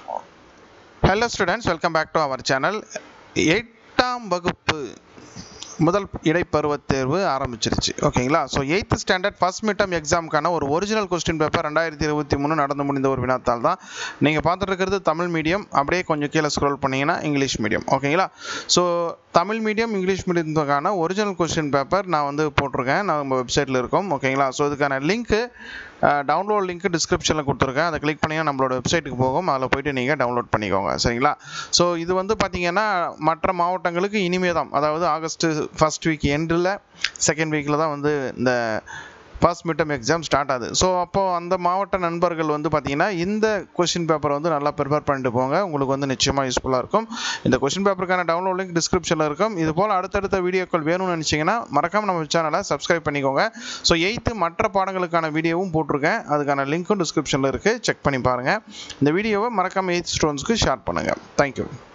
hello students welcome back to our channel எட்டாம் வகுப்பு முதல் இடைப்பருவத் தேர்வு ஆரம்பிச்சிருச்சு ஓகேங்களா so eighth standard first midterm எக்ஸாமுக்கான ஒரு ஒரிஜினல் கொஸ்டின் பேப்பர் ரெண்டாயிரத்தி இருபத்தி மூணு நடந்து முடிந்த ஒரு வினாத்தாள் தான் நீங்கள் பார்த்துட்டு இருக்கிறது தமிழ் மீடியம் அப்படியே கொஞ்சம் கீழே ஸ்க்ரோல் பண்ணிங்கன்னா இங்கிலீஷ் மீடியம் ஓகேங்களா ஸோ தமிழ் மீடியம் இங்கிலீஷ் மீடியத்துக்கான ஒரிஜினல் கொஸ்டின் பேப்பர் நான் வந்து போட்டிருக்கேன் நம்ம வெப்சைட்டில் இருக்கும் ஓகேங்களா ஸோ இதுக்கான லிங்க்கு டவுன்லோட் லிங்க் டிஸ்கிரிப்ஷனில் கொடுத்துருக்கேன் அதை கிளிக் பண்ணிங்கன்னா நம்மளோட வெப்சைட்டுக்கு போகும் அதில் போயிட்டு நீங்கள் டவுன்லோட் பண்ணிக்கோங்க சரிங்களா ஸோ இது வந்து பார்த்தீங்கன்னா மற்ற மாவட்டங்களுக்கு இனிமே தான் அதாவது ஆகஸ்ட் ஃபஸ்ட் வீக் எண்டில் செகண்ட் வீக்கில் தான் வந்து இந்த ஃபர்ஸ்ட் மிட்டம் எக்ஸாம் ஸ்டார்ட் ஆகுது ஸோ அப்போது அந்த மாவட்ட நண்பர்கள் வந்து பார்த்தீங்கன்னா இந்த கொஷின் பேப்பரை வந்து நல்லா ப்ரிப்பேர் பண்ணிட்டு போங்க உங்களுக்கு வந்து நிச்சயமாக யூஸ்ஃபுல்லாக இருக்கும் இந்த கொஷின் பேப்பருக்கான டவுன்லோட் லிங்க் டிஸ்கிரிப்ஷனில் இருக்கும் இது போல் அடுத்தடுத்த வீடியோக்கள் வேணும்னு நினச்சிங்கன்னா மறக்காம நம்ம சேனலை சப்ஸ்கிரைப் பண்ணிக்கோங்க ஸோ எயித்து மற்ற பாடங்களுக்கான வீடியோவும் போட்டிருக்கேன் அதுக்கான லிங்க்கும் டிஸ்கிரிப்ஷனில் இருக்குது செக் பண்ணி பாருங்கள் இந்த வீடியோவை மறக்காமல் எயித் ஸ்டூடெண்ட்ஸ்க்கு ஷேர் பண்ணுங்கள் தேங்க்யூ